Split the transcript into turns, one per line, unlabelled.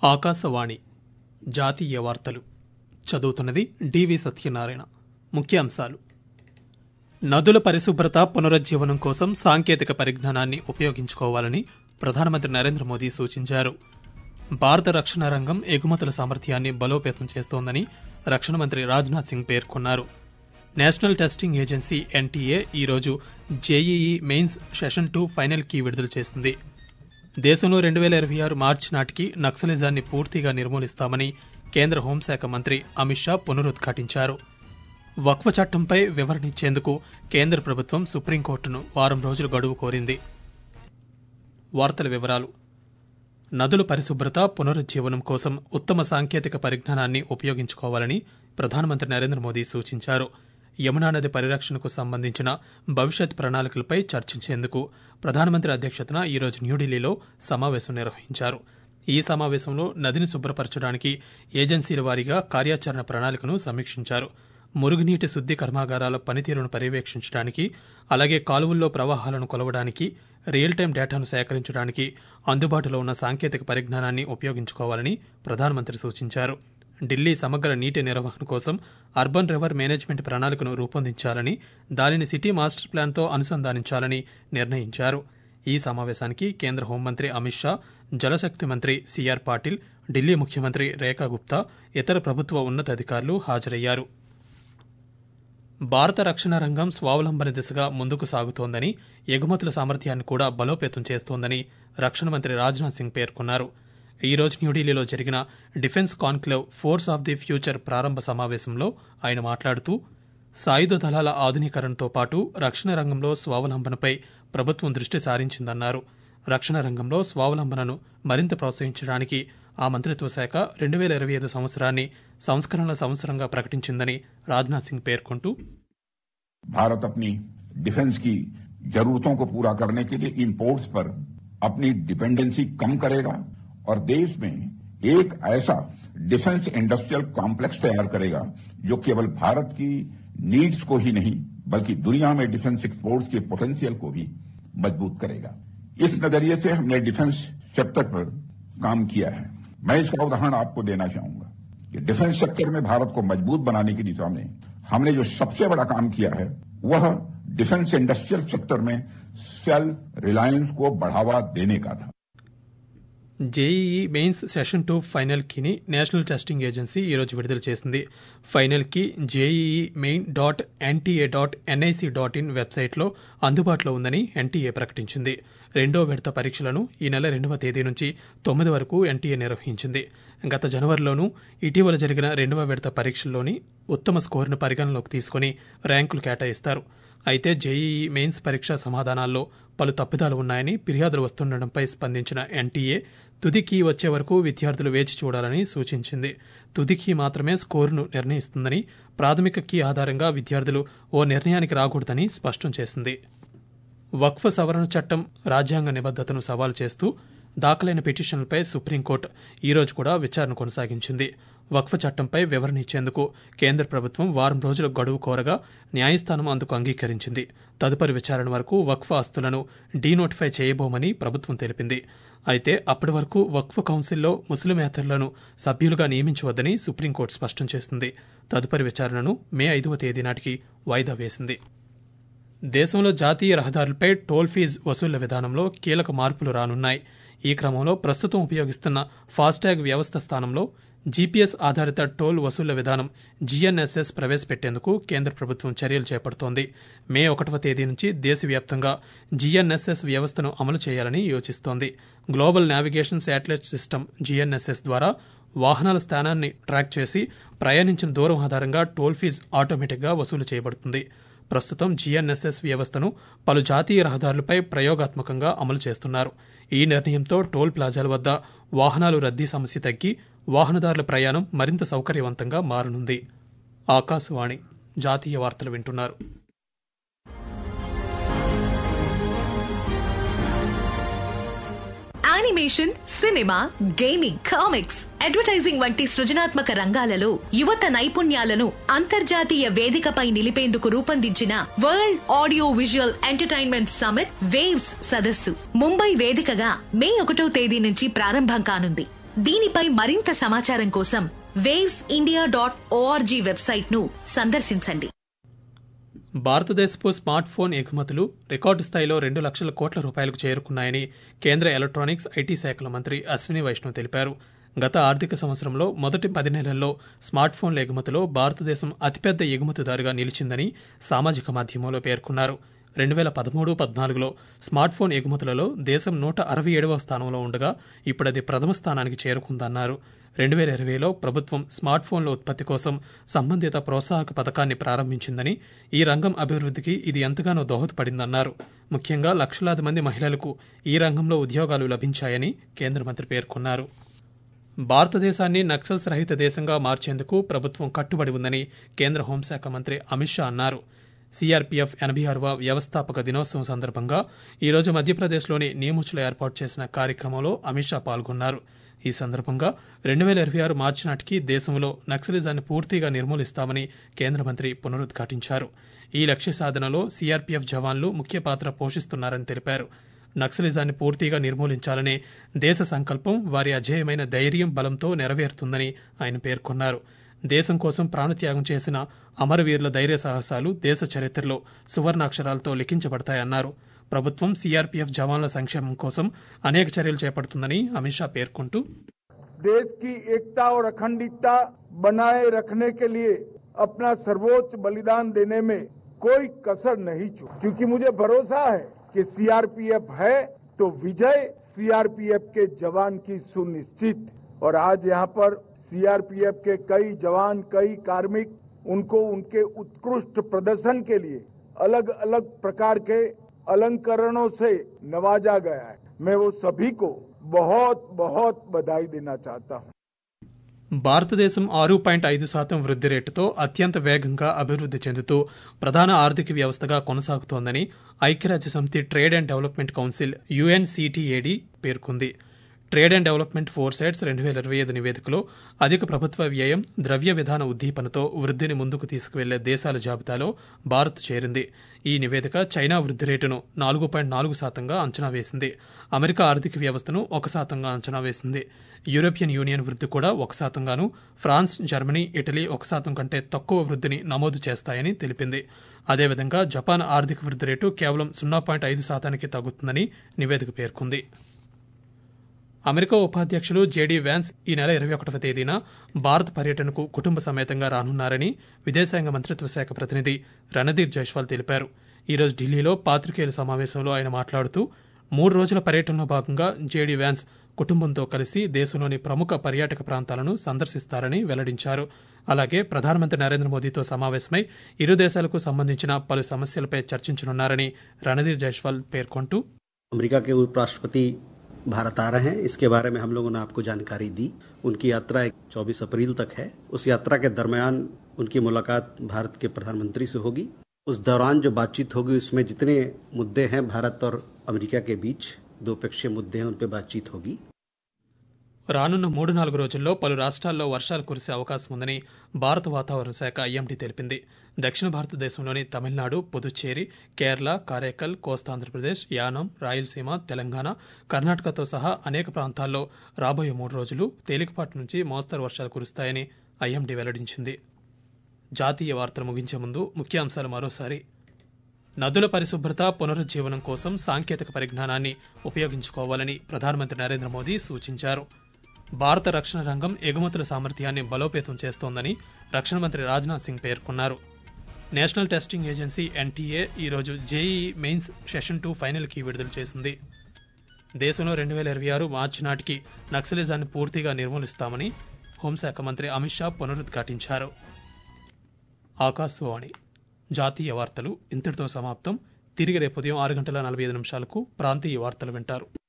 ఆకాశవాణి జాతీయ వార్తలు చదువుతున్నది డివి సత్యనారాయణ ముఖ్యాంశాలు నదుల పరిశుభ్రత పునరుజ్జీవనం కోసం సాంకేతిక పరిజ్ఞానాన్ని ఉపయోగించుకోవాలని ప్రధానమంత్రి నరేంద్ర మోదీ సూచించారు భారత రక్షణ రంగం ఎగుమతుల సామర్థ్యాన్ని బలోపేతం చేస్తోందని రక్షణ మంత్రి రాజ్నాథ్ సింగ్ పేర్కొన్నారు నేషనల్ టెస్టింగ్ ఏజెన్సీ ఎన్టీఏ ఈరోజు JEE mains session two final key విడుదల చేసింది దేశంలో రెండు వేల ఇరవై ఆరు మార్చి నాటికి నక్సలిజాన్ని పూర్తిగా నిర్మూలిస్తామని కేంద్ర హోంశాఖ మంత్రి అమిత్ షా పునరుద్ఘాటించారు వక్ఫ్ చట్టంపై వివరణ ఇచ్చేందుకు కేంద్ర ప్రభుత్వం సుప్రీంకోర్టును వారం రోజులు గడువు కోరింది వార్తల వివరాలు నదుల పరిశుభ్రత పునరుజ్జీవనం కోసం ఉత్తమ సాంకేతిక పరిజ్ఞానాన్ని ఉపయోగించుకోవాలని ప్రధానమంత్రి నరేంద్ర మోదీ సూచించారు యమునా నది పరిరక్షణకు సంబంధించిన భవిష్యత్ ప్రణాళికలపై చర్చించేందుకు ప్రధానమంత్రి అధ్యక్షతన ఈరోజు న్యూఢిల్లీలో సమావేశం నిర్వహించారు ఈ సమావేశంలో నదిని శుభ్రపరచడానికి ఏజెన్సీల వారీగా కార్యాచరణ ప్రణాళికను సమీక్షించారు మురుగునీటి శుద్ది కర్మాగారాల పనితీరును పర్యవేక్షించడానికి అలాగే కాలువల్లో ప్రవాహాలను కొలవడానికి రియల్ టైం డేటాను సేకరించడానికి అందుబాటులో ఉన్న సాంకేతిక పరిజ్ఞానాన్ని ఉపయోగించుకోవాలని ప్రధానమంత్రి సూచించారు ఢిల్లీ సమగ్ర నీటి నిర్వహణ కోసం అర్బన్ రివర్ మేనేజ్మెంట్ ప్రణాళికను రూపొందించాలని దానిని సిటీ మాస్టర్ ప్లాన్తో అనుసంధానించాలని నిర్ణయించారు ఈ సమావేశానికి కేంద్ర హోంమంత్రి అమిత్ షా జలశక్తి మంత్రి సిఆర్ పాటిల్ ఢిల్లీ ముఖ్యమంత్రి రేఖా గుప్తా ఇతర ప్రభుత్వ ఉన్నతాధికారులు హాజరయ్యారు భారత రక్షణ రంగం స్వావలంబన దిశగా ముందుకు సాగుతోందని ఎగుమతుల సామర్థ్యాన్ని కూడా బలోపేతం చేస్తోందని రక్షణ మంత్రి రాజ్నాథ్ సింగ్ పేర్కొన్నారు ఈ రోజు న్యూఢిల్లీలో జరిగిన defence conclave force of the future ప్రారంభ సమావేశంలో ఆయన మాట్లాడుతూ సాయుధ దళాల ఆధునీకరణతో పాటు రక్షణ రంగంలో స్వావలంబనపై ప్రభుత్వం దృష్టి సారించిందన్నారు రక్షణ రంగంలో స్వావలంబనను మరింత ప్రోత్సహించడానికి ఆ మంత్రిత్వ శాఖ రెండు వేల ఇరవై ఐదు సంవత్సరాన్ని సంస్కరణల సంవత్సరంగా ప్రకటించిందని రాజ్నాథ్ సింగ్ పేర్కొంటూ
भारत अपनी डिफेंस की जरूरतों को पूरा करने के लिए इंपोर्ट्स पर अपनी डिपेंडेंसी कम करेगा और देश में एक ऐसा डिफेंस इंडस्ट्रियल कॉम्प्लेक्स तैयार करेगा जो केवल भारत की नीड्स को ही नहीं बल्कि दुनिया में डिफेंस एक्सपोर्ट्स के पोटेंशियल को भी मजबूत करेगा इस नजरिए से हमने डिफेंस सेक्टर पर काम किया है मैं इसका उदाहरण आपको देना चाहूंगा कि डिफेंस सेक्टर में भारत को मजबूत बनाने की दिशा में हमने जो सबसे बड़ा काम किया है वह डिफेंस इंडस्ट्रियल सेक्टर में सेल्फ रिलायंस को बढ़ावा देने का था
JEE mains session two final కీని నేషనల్ టెస్టింగ్ ఏజెన్సీ ఈరోజు విడుదల చేసింది final key JEE main dot NTA dot NIC dot in వెబ్సైట్లో అందుబాటులో ఉందని ఎన్టీఏ ప్రకటించింది రెండో విడత పరీక్షలను ఈ నెల రెండవ తేదీ నుంచి తొమ్మిది వరకు ఎన్టీఏ నిర్వహించింది గత జనవరిలోనూ ఇటీవల జరిగిన రెండవ విడత పరీక్షల్లోని ఉత్తమ స్కోరును పరిగణలోకి తీసుకుని ర్యాంకులు కేటాయిస్తారు అయితే జేఈఈ మెయిన్స్ పరీక్ష సమాధానాల్లో పలు తప్పిదాలు ఉన్నాయని ఫిర్యాదులు వస్తుండటంపై స్పందించిన ఎన్టీఏ తుది కీ వచ్చే వరకు విద్యార్థులు వేచి చూడాలని సూచించింది తుది కీ మాత్రమే స్కోరును నిర్ణయిస్తుందని ప్రాథమిక కీ ఆధారంగా విద్యార్థులు ఓ నిర్ణయానికి రాకూడదని స్పష్టం చేసింది వక్ఫ్ సవరణ చట్టం రాజ్యాంగ నిబద్దతను సవాలు చేస్తూ దాఖలైన పిటిషన్లపై సుప్రీంకోర్టు ఈరోజు కూడా విచారణ కొనసాగించింది వక్ఫ్ చట్టంపై వివరణ ఇచ్చేందుకు కేంద్ర ప్రభుత్వం వారం రోజుల గడువు కోరగా న్యాయస్థానం అందుకు అంగీకరించింది తదుపరి విచారణ వరకు వక్ఫ్ ఆస్తులను డీనోటిఫై చేయబోమని ప్రభుత్వం తెలిపింది అయితే అప్పటి వరకు వక్ఫ్ కౌన్సిల్లో ముస్లిమేతరులను సభ్యులుగా నియమించవద్దని సుప్రీంకోర్టు స్పష్టం చేసింది తదుపరి విచారణను మే ఐదవ తేదీ నాటికి వాయిదా వేసింది దేశంలో జాతీయ రహదారులపై టోల్ ఫీజు వసూళ్ల విధానంలో కీలక మార్పులు రానున్నాయి ఈ క్రమంలో ప్రస్తుతం ఉపయోగిస్తున్న ఫాస్టాగ్ వ్యవస్థ స్థానంలో జీపీఎస్ ఆధారిత టోల్ వసూళ్ల విధానం జీఎన్ఎస్ఎస్ ప్రవేశపెట్టేందుకు కేంద్ర ప్రభుత్వం చర్యలు చేపడుతోంది మే ఒకటవ తేదీ నుంచి దేశవ్యాప్తంగా జీఎన్ఎస్ఎస్ వ్యవస్థను అమలు చేయాలని యోచిస్తోంది global navigation satellite system GNSS ద్వారా వాహనాల స్థానాన్ని ట్రాక్ చేసి ప్రయాణించిన దూరం ఆధారంగా టోల్ ఫీజు ఆటోమేటిక్గా వసూలు చేయబడుతుంది ప్రస్తుతం జీఎన్ఎస్ఎస్ వ్యవస్థను పలు జాతీయ రహదారులపై ప్రయోగాత్మకంగా అమలు చేస్తున్నారు ఈ నిర్ణయంతో టోల్ ప్లాజాల వద్ద వాహనాలు రద్దీ సమస్య తగ్గి వాహనదారుల ప్రయాణం మరింత సౌకర్యవంతంగా మారనుంది ఆకాశవాణి జాతీయ వార్తలు వింటున్నారు
animation cinema gaming comics advertising వంటి సృజనాత్మక రంగాలలో యువత నైపుణ్యాలను అంతర్జాతీయ వేదికపై నిలిపేందుకు రూపొందించిన world audio visual entertainment summit వేవ్స్ సదస్సు ముంబై వేదికగా మే ఒకటో తేదీ నుంచి ప్రారంభం కానుంది దీనిపై మరింత సమాచారం కోసం వేవ్స్ ఇండియా డాట్ ఓఆర్జీ వెబ్సైట్ ను సందర్శించండి
భారతదేశపు స్మార్ట్ ఫోన్ ఎగుమతులు రికార్డు స్థాయిలో రెండు లక్షల కోట్ల రూపాయలకు చేరుకున్నాయని కేంద్ర ఎలక్ట్రానిక్స్ ఐటీ శాఖల మంత్రి అశ్విని వైష్ణవ్ తెలిపారు గత ఆర్థిక సంవత్సరంలో మొదటి పది నెలల్లో స్మార్ట్ ఫోన్ల ఎగుమతిలో భారతదేశం అతిపెద్ద ఎగుమతిదారుగా నిలిచిందని సామాజిక మాధ్యమంలో పేర్కొన్నారు రెండు వేల పదమూడు పద్నాలుగులో స్మార్ట్ ఫోన్ ఎగుమతులలో దేశం నూట అరవై ఏడవ స్థానంలో ఉండగా ఇప్పుడది ప్రథమ స్థానానికి చేరుకుందన్నారు రెండు వేల ఇరవైలో ప్రభుత్వం స్మార్ట్ ఫోన్ల ఉత్పత్తి కోసం సంబంధిత ప్రోత్సాహక పథకాన్ని ప్రారంభించిందని ఈ రంగం అభివృద్ధికి ఇది ఎంతగానో దోహదపడిందన్నారు ముఖ్యంగా లక్షలాది మంది మహిళలకు ఈ రంగంలో ఉద్యోగాలు లభించాయని కేంద్ర మంత్రి పేర్కొన్నారు భారతదేశాన్ని నక్సల్స్ రహిత దేశంగా మార్చేందుకు ప్రభుత్వం కట్టుబడి ఉందని కేంద్ర హోంశాఖ మంత్రి అమిత్ షా అన్నారు సీఆర్పీఎఫ్ ఎనభై ఆరవ వ్యవస్థాపక దినోత్సవం సందర్భంగా ఈరోజు మధ్యప్రదేశ్లోని నీముచ్లో ఏర్పాటు చేసిన కార్యక్రమంలో అమిత్ షా పాల్గొన్నారు ఈ సందర్భంగా రెండు వేల ఇరవై ఆరు మార్చి నాటికి దేశంలో నక్సలిజాన్ని పూర్తిగా నిర్మూలిస్తామని కేంద్ర మంత్రి పునరుద్ఘాటించారు ఈ లక్ష్య సాధనలో సీఆర్పీఎఫ్ జవాన్లు ముఖ్య పాత్ర పోషిస్తున్నారని తెలిపారు నక్సలిజాన్ని పూర్తిగా నిర్మూలించాలనే దేశ సంకల్పం వారి అజేయమైన ధైర్యం బలంతో నెరవేరుతుందని ఆయన పేర్కొన్నారు దేశం కోసం ప్రాణత్యాగం చేసిన అమరవీరుల ధైర్య సాహసాలు దేశ చరిత్రలో సువర్ణాక్షరాలతో లిఖించబడతాయన్నారు ప్రభుత్వం సీఆర్పీఎఫ్ జవాన్ల సంక్షేమం కోసం అనేక చర్యలు చేపడుతుందని అమిత్ షా పేర్కొంటూ
देश की एकता और अखंडता बनाए रखने के लिए अपना सर्वोच्च बलिदान देने में कोई कसर नहीं छू क्योंकि मुझे भरोसा है कि सीआरपीएफ है तो विजय सीआरपीएफ के जवान की सुनिश्चित और आज यहाँ पर सीआरपीएफ के कई जवान कई कार्मिक उनको उनके उत्कृष्ट प्रदर्शन के लिए अलग अलग प्रकार के अलंकरणों से नवाजा गया है मैं वो सभी को बहुत बहुत बधाई देना चाहता हूँ
భారతదేశం ఆరు పాయింట్ ఐదు శాతం వృద్ధి రేటుతో అత్యంత వేగంగా అభివృద్ధి చెందుతూ ప్రధాన ఆర్థిక వ్యవస్థగా కొనసాగుతోందని ఐక్యరాజ్య సమితి trade and development council UNCTAD పేర్కొంది trade and development foresights రెండు వేల ఇరవై ఐదు నివేదికలో అధిక ప్రభుత్వ వ్యయం ద్రవ్య విధాన ఉద్దీపనతో వృద్ధిని ముందుకు తీసుకువెళ్లే దేశాల జాబితాలో భారత్ చేరింది ఈ నివేదిక చైనా వృద్ధి రేటును నాలుగు పాయింట్ నాలుగు శాతంగా అంచనా వేసింది అమెరికా ఆర్థిక వ్యవస్థను ఒక శాతంగా అంచనా వేసింది యూరోపియన్ యూనియన్ వృద్ధి కూడా ఒక శాతంగాను ఫ్రాన్స్ జర్మనీ ఇటలీ ఒక శాతం కంటే తక్కువ వృద్ధిని నమోదు చేస్తాయని తెలిపింది అదేవిధంగా జపాన్ ఆర్థిక వృద్ధి రేటు కేవలం సున్నా పాయింట్ ఐదు శాతానికి తగ్గుతుందని నివేదిక పేర్కొంది అమెరికా ఉపాధ్యక్షులు జేడీ వ్యాన్స్ ఈ నెల ఇరవై ఒకటవ తేదీన భారత్ పర్యటనకు కుటుంబ సమేతంగా రానున్నారని విదేశాంగ మంత్రిత్వ శాఖ ప్రతినిధి రణధీర్ జైస్వాల్ తెలిపారు ఈరోజు ఢిల్లీలో పాత్రికేయుల సమావేశంలో ఆయన మాట్లాడుతూ మూడు రోజుల పర్యటనలో భాగంగా జేడీ వ్యాన్స్ కుటుంబంతో కలిసి దేశంలోని ప్రముఖ పర్యాటక ప్రాంతాలను సందర్శిస్తారని వెల్లడించారు అలాగే ప్రధానమంత్రి నరేంద్ర మోదీతో సమావేశమై ఇరు దేశాలకు సంబంధించిన పలు సమస్యలపై చర్చించనున్నారని రణధీర్ జైస్వాల్ పేర్కొంటూ
अमेरिका के उपराष्ट्रपति भारत आ रहे हैं इसके बारे में हम लोगों ने आपको जानकारी दी उनकी यात्रा 24 अप्रैल तक है उस यात्रा के दरमियान उनकी मुलाकात भारत के प्रधानमंत्री से होगी उस दौरान जो बातचीत होगी उसमें जितने मुद्दे हैं भारत और अमेरिका के बीच दो पक्षीय मुद्दे हैं उन पर बातचीत होगी
రానున్న మూడు నాలుగు రోజుల్లో పలు రాష్ట్రాల్లో వర్షాలు కురిసే అవకాశం ఉందని భారత వాతావరణ శాఖ ఐఎండీ తెలిపింది దక్షిణ భారతదేశంలోని తమిళనాడు పుదుచ్చేరి కేరళ కారైకల్ కోస్తాంధ్రప్రదేశ్ యానం రాయలసీమ తెలంగాణ కర్ణాటకతో సహా అనేక ప్రాంతాల్లో రాబోయే మూడు రోజులు తేలికపాటి నుంచి మోస్తరు వర్షాలు కురుస్తాయని ఐఎండీ వెల్లడించింది జాతీయ వార్తలు ముగించే ముందు ముఖ్యాంశాలు మరోసారి నదుల పరిశుభ్రత పునరుజ్జీవనం కోసం సాంకేతిక పరిజ్ఞానాన్ని ఉపయోగించుకోవాలని ప్రధానమంత్రి నరేంద్ర మోదీ సూచించారు భారత రక్షణ రంగం ఎగుమతుల సామర్థ్యాన్ని బలోపేతం చేస్తోందని రక్షణ మంత్రి రాజ్నాథ్ సింగ్ పేర్కొన్నారు నేషనల్ టెస్టింగ్ ఏజెన్సీ ఎన్టీఏ ఈరోజు JEE mains session two final key విడుదల చేసింది దేశంలో రెండు వేల ఇరవై ఆరు మార్చి నాటికి నక్సలిజాన్ని పూర్తిగా నిర్మూలిస్తామని హోంశాఖ మంత్రి అమిత్ షా పునరుద్ఘాటించారు ఆకాశవాణి జాతీయ వార్తలు ఇంతటితో సమాప్తం తిరిగి రేపు ఉదయం ఆరు గంటల నలభై ఐదు నిమిషాలకు ప్రాంతీయ వార్తలు వింటారు